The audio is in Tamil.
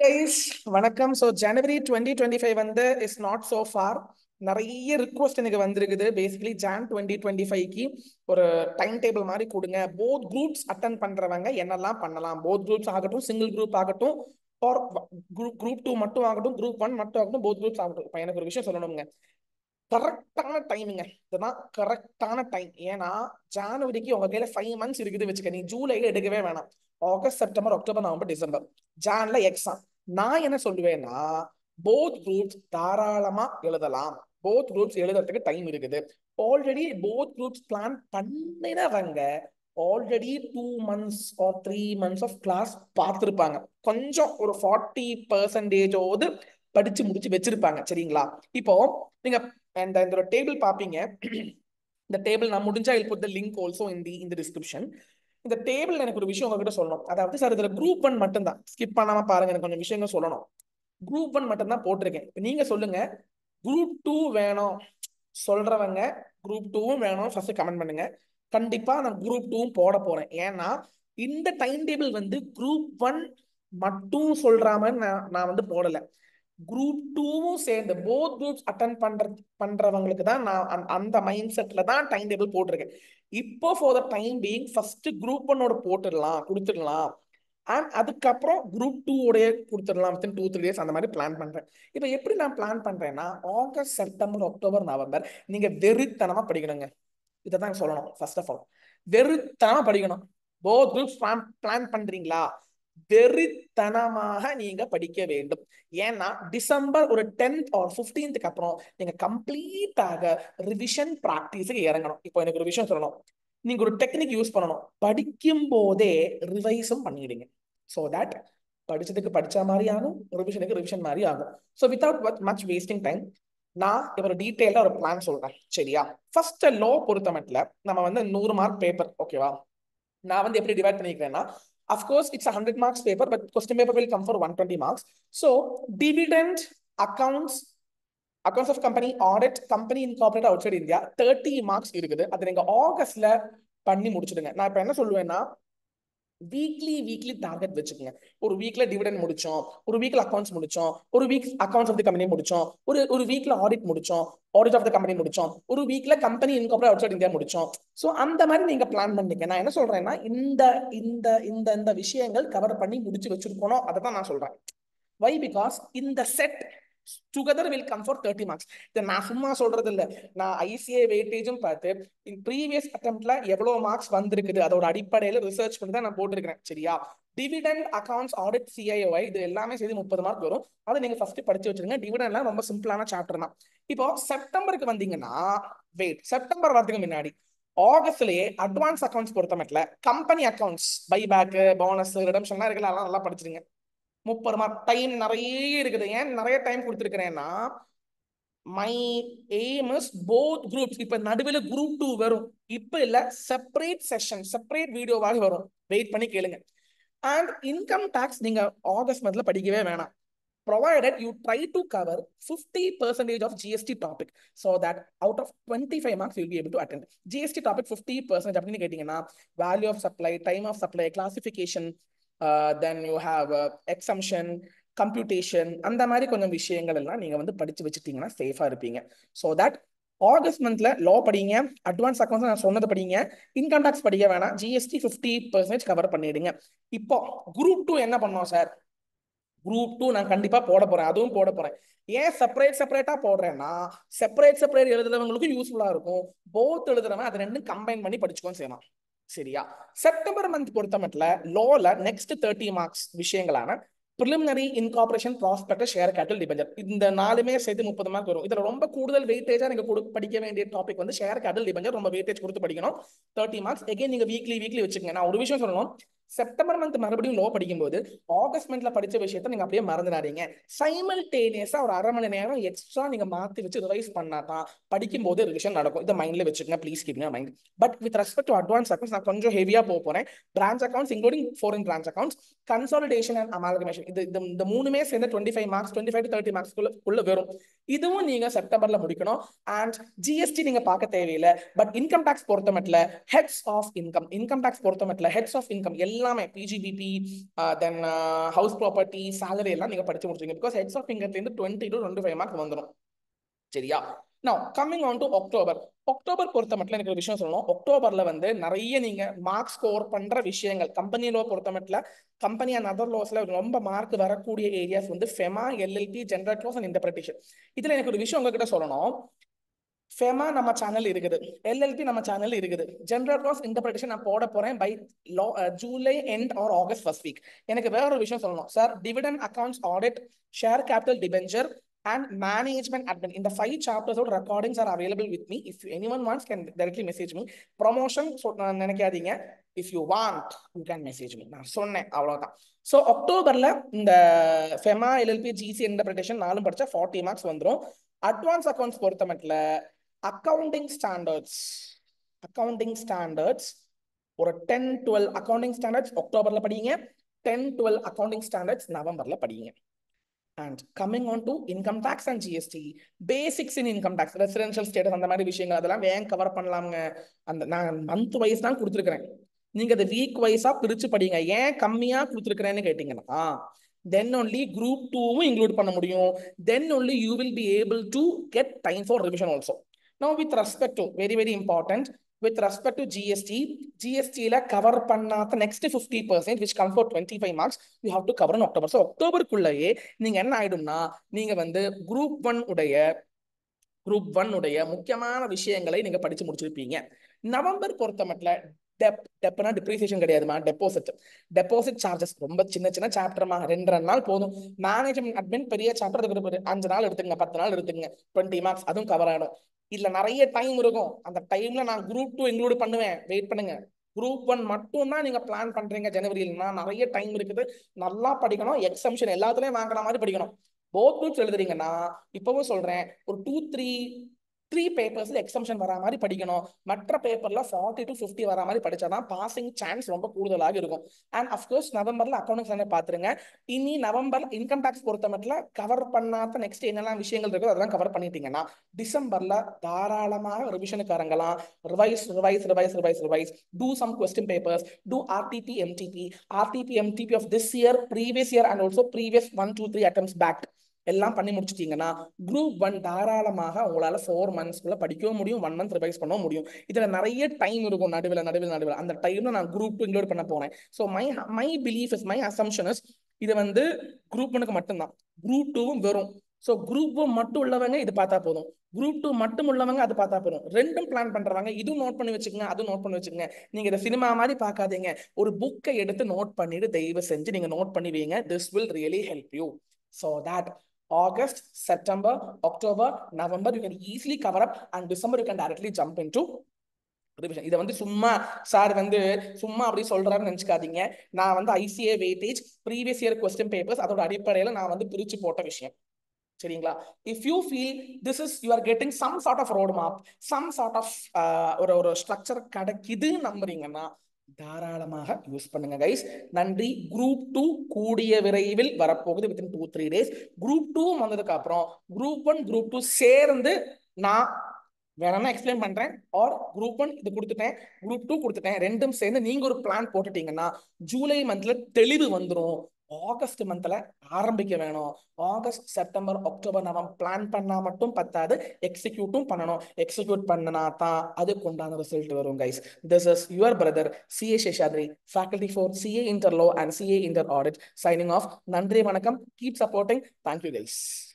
கைஸ் வணக்கம் so January twenty twenty five வந்து இஸ் நாட் சோ ஃபார் நிறைய ரிக்வஸ்ட் எனக்கு வந்திருக்குது பேசிக்கலி ஜான் டுவெண்ட்டி டுவெண்ட்டி ஃபைவ்க்கு ஒரு டைம் டேபிள் மாதிரி கொடுங்க போத் குரூப்ஸ் அட்டன் பண்றவங்க என்னெல்லாம் பண்ணலாம் போத் குரூப்ஸ் ஆகட்டும் சிங்கிள் குரூப் ஆகட்டும் ஆர் குரூப் குரூப் டூ மட்டும் ஆகட்டும் குரூப் ஒன் மட்டும் ஆகட்டும் போத் குரூப்ஸ் ஆகட்டும் இப்போ எனக்கு ஒரு விஷயம் சொல்லணுங்க கரெக்டான டைமிங்க இதுதான் கரெக்டான டைம் ஏன்னா ஜனவரிக்கு உங்க கையில ஃபைவ் மந்த்ஸ் இருக்குது வச்சுக்க நீ ஜூலைல எடுக்கவே வேணாம் August September October November December ஜான்ல எக்ஸாம் நான் என்ன சொல்லுவேன்னா போத் குரூப்ஸ் தாராளமா எழுதலாம் போத் குரூப்ஸ் எழுதுறதுக்கு டைம் இருக்குது ஆல்ரெடி போத் குரூப்ஸ் பிளான் பண்ணினவங்க already two months or three months of class பார்த்துருப்பாங்க கொஞ்சம் ஒரு ஃபார்ட்டி பர்சன்டேஜோடு படிச்சு முடிச்சு வச்சிருப்பாங்க சரிங்களா இப்போ நீங்க இந்த இந்த டேபிள் பாப்பீங்க இந்த டேபிள் நான் முடிஞ்சா I'll put the link also in the இந்த டிஸ்கிரிப்ஷன் இந்த டேபிள் எனக்கு ஒரு விஷயம் உங்ககிட்ட சொல்லணும் அதாவது சார் இதுல குரூப் ஒன் மட்டும் தான் ஸ்கிப் பண்ணாம பாருங்க எனக்கு கொஞ்சம் விஷயங்கள் சொல்லணும் குரூப் ஒன் மட்டும் தான் போட்டிருக்கேன் இப்போ நீங்க சொல்லுங்க குரூப் டூ வேணும் சொல்றவங்க குரூப் டூவும் வேணும் ஃபர்ஸ்ட் கமெண்ட் பண்ணுங்க கண்டிப்பா நான் குரூப் டூவும் போட போறேன் ஏன்னா இந்த டைம் டேபிள் வந்து குரூப் ஒன் மட்டும் சொல்ற மாதிரி நான் நான் வந்து போடல குரூப் டூவும் சேர்ந்து போத் குரூப்ஸ் அட்டன் பண்ற பண்றவங்களுக்கு தான் நான் அந்த மைண்ட் செட்ல தான் டைம் டேபிள் போட்டிருக்கேன் இப்போ for the time being first group ஒன்னோட போட்டுடலாம் கொடுத்துடலாம் அண்ட் அதுக்கப்புறம் குரூப் டூ உடைய கொடுத்துடலாம் வித்தின் டூ த்ரீ டேஸ் அந்த மாதிரி பிளான் பண்றேன் இப்போ எப்படி நான் பிளான் பண்றேன்னா ஆகஸ்ட் செப்டம்பர் அக்டோபர் நவம்பர் நீங்க வெறித்தனமா படிக்கணுங்க இதை தான் சொல்லணும் ஃபர்ஸ்ட் ஆஃப் ஆல் வெறித்தனமா படிக்கணும் போத் குரூப்ஸ் பிளான் பண்றீங்களா வெறித்தனமாக நீங்க படிக்க வேண்டும் ஏன்னா டிசம்பர் ஒரு டென்த் ஆர் பிப்டீன்த்துக்கு அப்புறம் நீங்க கம்ப்ளீட்டாக ரிவிஷன் ப்ராக்டிஸுக்கு இறங்கணும் இப்போ எனக்கு ஒரு விஷயம் சொல்லணும் நீங்க ஒரு டெக்னிக் யூஸ் பண்ணணும் படிக்கும் போதே ரிவைஸும் பண்ணிடுங்க ஸோ தட் படிச்சதுக்கு படிச்ச மாதிரி ஆகும் ரிவிஷனுக்கு ரிவிஷன் மாதிரி ஆகும் so without much wasting time நான் இப்போ ஒரு டீட்டெயிலாக ஒரு பிளான் சொல்றேன் சரியா ஃபர்ஸ்ட் லோ பொறுத்த மட்டும் நம்ம வந்து நூறு மார்க் பேப்பர் ஓகேவா நான் வந்து எப்படி டிவைட் பண்ணிக்கிறேன்னா of course it's a 100 marks paper but question paper will come for 120 marks so dividend accounts accounts of company audit company incorporated outside india 30 marks இருக்குது அது நீங்க ஆகஸ்ட்ல பண்ணி முடிச்சிடுங்க நான் இப்ப என்ன சொல்லுவேன்னா வீக்லி வீக்லி டார்கெட் வச்சுக்கோங்க ஒரு வீக்ல டிவிடன் முடிச்சோம் ஒரு வீக்ல அக்கௌண்ட்ஸ் முடிச்சோம் ஒரு week accounts of the company முடிச்சோம் ஒரு ஒரு வீக்ல ஆடிட் முடிச்சோம் ஆடிட் ஆஃப் த கம்பெனி முடிச்சோம் ஒரு வீக்ல company incorporate outside India முடிச்சோம் ஸோ அந்த மாதிரி நீங்க பிளான் பண்ணிக்க நான் என்ன சொல்றேன்னா இந்த இந்த இந்த இந்த விஷயங்கள் கவர் பண்ணி முடிச்சு வச்சிருக்கணும் அதை தான் நான் சொல்றேன் வை பிகாஸ் இந்த set together will come for thirty marks இதை நான் சும்மா சொல்றது இல்லை நான் ஐசிஐ வெயிட்டேஜும் பார்த்து இன் ப்ரீவியஸ் அட்டம்ப்ட்ல எவ்வளவு மார்க்ஸ் வந்திருக்குது அதோட அடிப்படையில ரிசர்ச் பண்ணி தான் நான் போட்டிருக்கிறேன் சரியா டிவிடெண்ட் அக்கௌண்ட்ஸ் ஆடிட் சிஐஓஐ இது எல்லாமே சேர்த்து முப்பது மார்க் வரும் அதை நீங்க ஃபர்ஸ்ட் படிச்சு வச்சிருங்க டிவிடெண்ட்லாம் ரொம்ப சிம்பிளான சாப்டர் தான் இப்போ செப்டம்பருக்கு வந்தீங்கன்னா வெயிட் செப்டம்பர் வரதுக்கு முன்னாடி ஆகஸ்ட்லயே அட்வான்ஸ் அக்கௌண்ட்ஸ் பொறுத்த மட்டும் கம்பெனி அக்கௌண்ட்ஸ் பைபேக் போனஸ் ரிடம்ஷன்லாம் இருக்குல்ல அதெல்லாம் நல்லா படிச்சிருங்க முப்பது மார்க் டைம் நிறைய இருக்குது ஏன் நிறைய டைம் கொடுத்துருக்கிறேன்னா my aim is both groups இப்ப நடுவில் குரூப் டூ வரும் இப்ப இல்ல செப்பரேட் செஷன் செப்பரேட் வீடியோவாக வரும் வெயிட் பண்ணி கேளுங்க அண்ட் இன்கம் டாக்ஸ் நீங்க ஆகஸ்ட் மந்த்ல படிக்கவே வேணாம் provided you try to cover 50 percentage of GST topic so that out of 25 marks you'll be able to attend. GST topic 50 percent அப்படின்னு கேட்டீங்கன்னா value of supply, time of supply, classification, uh, then you have uh, exemption, computation அந்த மாதிரி கொஞ்சம் விஷயங்கள் எல்லாம் நீங்க வந்து படிச்சு வச்சுட்டீங்கன்னா சேஃபா இருப்பீங்க ஸோ தட் ஆகஸ்ட் மந்த்ல லா படிங்க அட்வான்ஸ் அக்கௌண்ட்ஸ் நான் சொன்னது படிங்க இன்கம் டாக்ஸ் படிக்க வேணாம் ஜிஎஸ்டி ஃபிஃப்டி பர்சன்டேஜ் கவர் பண்ணிடுங்க இப்போ குரூப் டூ என்ன பண்ணோம் சார் குரூப் டூ நான் கண்டிப்பா போட போறேன் அதுவும் போட போறேன் ஏன் செப்பரேட் செப்பரேட்டா போடுறேன்னா செப்பரேட் செப்பரேட் எழுதுறவங்களுக்கும் யூஸ்ஃபுல்லா இருக்கும் போத் எழுதுறவன் அதை ரெண்டும் கம்பைன் பண்ணி படிச்சுக்கோ செய்யலாம் சரியா செப்டம்பர் மந்த் பொறுத்த மட்டும் லோல நெக்ஸ்ட் தேர்ட்டி மார்க்ஸ் விஷயங்களான preliminary incorporation prospectus share capital debenture இந்த நாலுமே சேர்த்து முப்பது மார்க் வரும் இதுல ரொம்ப கூடுதல் வெயிட்டேஜா நீங்க கொடு படிக்க வேண்டிய டாபிக் வந்து ஷேர் கேபிட்டல் டிபெஞ்சர் ரொம்ப வெயிட்டேஜ் கொடுத்து படிக்கணும் தேர்ட்டி மார்க்ஸ் எகைன் நீங்க வீக்லி வீக்லி வச்சுக்கோங்க நான் ஒரு விஷயம் சொல்லணும் செப்டம்பர் மந்த் மறுபடியும் லோ படிக்கும்போது ஆகஸ்ட் மந்த்ல படிச்ச விஷயத்த நீங்க அப்படியே மறந்துடாதீங்க சைமல்டேனியஸா ஒரு அரை மணி நேரம் எக்ஸ்ட்ரா நீங்க மாத்தி வச்சு ரிவைஸ் பண்ணா தான் படிக்கும் போது ரிவிஷன் நடக்கும் இதை மைண்ட்ல வச்சுக்கோங்க please keeping mind but with respect to advance accounts நான் கொஞ்சம் ஹெவியா போக போறேன் branch accounts including foreign branch accounts consolidation and amalgamation இது இந்த மூணுமே சேர்ந்து twenty five marks twenty five to thirty marks உள்ள வரும் இதுவும் நீங்க செப்டம்பர்ல முடிக்கணும் அண்ட் ஜிஎஸ்டி நீங்க பார்க்க தேவையில்லை பட் இன்கம் டாக்ஸ் பொறுத்த மட்டும் heads of income income tax பொறுத்த மட்டும் ஹெட்ஸ் ஆஃப் இன்கம் எல்லா எல்லாமே PGBP then house property salary எல்லாம் நீங்க படிச்சு முடிச்சிங்க பிகாஸ் ஹெட்ஸ் ஆஃப் இருந்து twenty to twenty five marks வந்துடும் சரியா நான் coming on to October October பொறுத்த மட்டும் எனக்கு ஒரு விஷயம் சொல்லணும் அக்டோபர்ல வந்து நிறைய நீங்க மார்க் ஸ்கோர் பண்ற விஷயங்கள் கம்பெனி லோ பொறுத்த மட்டும் கம்பெனி அண்ட் அதர் லோஸ்ல ரொம்ப மார்க் வரக்கூடிய ஏரியாஸ் வந்து FEMA LLP general clauses and interpretation இதுல எனக்கு ஒரு விஷயம் உங்ககிட்ட சொல்லணும் ஃபெமா நம்ம சேனல் இருக்குது எல்எல்பி நம்ம சேனல் இருக்குது ஜென்ரல் க்ளாஸ் இன்டர்பிரேஷன் நான் போட போறேன் பை லோ July end or August first week எனக்கு வேற ஒரு விஷயம் சொல்லணும் sir dividend accounts audit share capital debenture and management admin in the five chapters of recordings are available with me if anyone wants can directly message me promotion so நினைக்காதீங்க if you want you can message me நான் சொன்னேன் அவ்வளவுதான் ஸோ அக்டோபர்ல இந்த ஃபெமா எல்எல்பி ஜிசி இன்டர்பிரேஷன் நாலும் படிச்சா ஃபார்ட்டி மார்க்ஸ் வந்துடும் அட்வான்ஸ் அக்கௌண்ட்ஸ் பொறுத்த மட்டும் அக்கவுண்டிங் ஸ்டாண்டர்ட்ஸ் அக்கவுண்டிங் ஸ்டாண்டர்ட்ஸ் ஒரு டென் டுவெல் அக்கவுண்டிங் ஸ்டாண்டர்ட்ஸ் அக்டோபர்ல படிங்க டென் டுவெல் அக்கவுண்டிங் ஸ்டாண்டர்ட்ஸ் நவம்பர்ல படிங்க and coming on to income tax and GST basics in income tax residential status அந்த மாதிரி விஷயங்கள் அதெல்லாம் வேன் கவர் பண்ணலாமுங்க அந்த நான் மந்த் வைஸ் தான் கொடுத்துருக்கிறேன் நீங்க அதை வீக் வைஸா பிரிச்சு படிங்க ஏன் கம்மியா கொடுத்துருக்கிறேன்னு கேட்டீங்கன்னா தென் ஒன்லி குரூப் டூவும் இன்க்ளூட் பண்ண முடியும் then only you will be able to get time for revision also no with respect to very very important with respect to GST, GST ல cover பண்ணாத next 50% which comes for 25 marks you have to cover in October. So அக்டோபருக்குள்ளேயே நீங்க என்ன ஆயிடும்னா நீங்க வந்து குரூப் ஒன் உடைய குரூப் ஒன் உடைய முக்கியமான விஷயங்களை நீங்க படிச்சு முடிச்சிருப்பீங்க நவம்பர் பொறுத்த மட்டும் டெப் டெப்னா டிப்ரிசியேஷன் கிடையாதுமா டெபாசிட் டெபாசிட் சார்ஜஸ் ரொம்ப சின்ன சின்ன சாப்டர்மா ரெண்டு ரெண்டு நாள் போதும் மேனேஜ்மெண்ட் அட்மின் பெரிய சாப்டர் இருக்கிற அஞ்சு நாள் எடுத்துங்க பத்து நாள் எடுத்துங்க டுவெண்ட்டி மார்க்ஸ் அதுவும் கவர் ஆகிடும் இதுல நிறைய டைம் இருக்கும் அந்த டைம்ல நான் குரூப் டூ இன்க்ளூட் பண்ணுவேன் வெயிட் பண்ணுங்க குரூப் ஒன் மட்டும் தான் நீங்க பிளான் பண்றீங்க ஜனவரியில்னா நிறைய டைம் இருக்குது நல்லா படிக்கணும் எக்ஸம்ஷன் எல்லாத்துலயும் வாங்குற மாதிரி படிக்கணும் போத் குரூப்ஸ் எழுதுறீங்கன்னா இப்பவும் சொல்றேன் ஒரு டூ த்ரீ த்ரீ பேப்பர்ஸ்ல எக்ஸம்ஷன் வரா மாதிரி படிக்கணும் மற்ற பேப்பர்ல ஃபார்ட்டி டு ஃபிஃப்டி வரா மாதிரி படிச்சாதான் பாசிங் சான்ஸ் ரொம்ப கூடுதலாக இருக்கும் அண்ட் அஃப்கோர்ஸ் நவம்பர்ல அக்கௌண்ட் ஸ்டாண்டர்ட் பாத்துருங்க இனி நவம்பர் இன்கம் டேக்ஸ் பொறுத்த மட்டும் கவர் பண்ணாத நெக்ஸ்ட் என்னெல்லாம் விஷயங்கள் இருக்கோ அதெல்லாம் கவர் பண்ணிட்டீங்கன்னா டிசம்பர்ல தாராளமாக ரிவிஷனுக்கு இறங்கலாம் revise revise revise revise revise do some question papers do RTP MTP RTP MTP of this year previous year and also previous one two three attempts back எல்லாம் பண்ணி முடிச்சிட்டீங்கன்னா குரூப் ஒன் தாராளமாக உங்களால ஃபோர் மந்த்ஸ்க்குள்ள படிக்கவும் முடியும் ஒன் மந்த் ரிவைஸ் பண்ணவும் முடியும் இதுல நிறைய டைம் இருக்கும் நடுவில் நடுவில் நடுவில் அந்த டைம்ல நான் குரூப் டூ இன்க்ளூட் பண்ண போறேன் so my my belief is my assumption is இது வந்து குரூப் ஒனுக்கு மட்டும்தான் குரூப் டூவும் வெறும் ஸோ குரூப் ஒன் மட்டும் உள்ளவங்க இது பார்த்தா போதும் குரூப் டூ மட்டும் உள்ளவங்க அது பார்த்தா போதும் ரெண்டும் பிளான் பண்றவங்க இதுவும் நோட் பண்ணி வச்சுக்கோங்க அதுவும் நோட் பண்ணி வச்சுக்கோங்க நீங்க இதை சினிமா மாதிரி பார்க்காதீங்க ஒரு புக்கை எடுத்து நோட் பண்ணிட்டு தயவு செஞ்சு நீங்க நோட் பண்ணி வைங்க this will really help you so that August, September, October, November, you can easily cover up and December you can directly jump into revision இதை வந்து சும்மா சார் வந்து சும்மா அப்படி சொல்றாருன்னு நினைச்சுக்காதீங்க நான் வந்து ICA weightage previous year question papers அதோட அடிப்படையில் நான் வந்து பிரிச்சு போட்ட விஷயம் சரிங்களா if you feel this is you are getting some sort of road map some sort of ஒரு ஒரு ஸ்ட்ரக்சர் கிடைக்குது நம்புறீங்கன்னா தாராளமாக யூஸ் பண்ணுங்க கைஸ் நன்றி குரூப் டூ கூடிய விரைவில் வரப்போகுது within two three days group two வந்ததுக்கு அப்புறம் குரூப் ஒன் குரூப் டூ சேர்ந்து நான் வேணா எக்ஸ்பிளைன் பண்றேன் ஆர் குரூப் ஒன் இது கொடுத்துட்டேன் குரூப் டூ கொடுத்துட்டேன் ரெண்டும் சேர்ந்து நீங்க ஒரு பிளான் போட்டுட்டீங்கன்னா ஜூலை மந்த்ல தெளிவு வந்துடும் ஆகஸ்ட் மந்த்ல ஆரம்பிக்க வேணும் August September October November plan பண்ணா மட்டும் பத்தாது எக்ஸிக்யூட்டும் பண்ணணும் எக்ஸிக்யூட் பண்ணனா தான் அதுக்கு உண்டான ரிசல்ட் வரும் guys this is your brother CA Seshadri faculty for CA inter law and CA inter audit signing off நன்றி வணக்கம் கீப் சப்போர்ட்டிங் தேங்க்யூ கைஸ்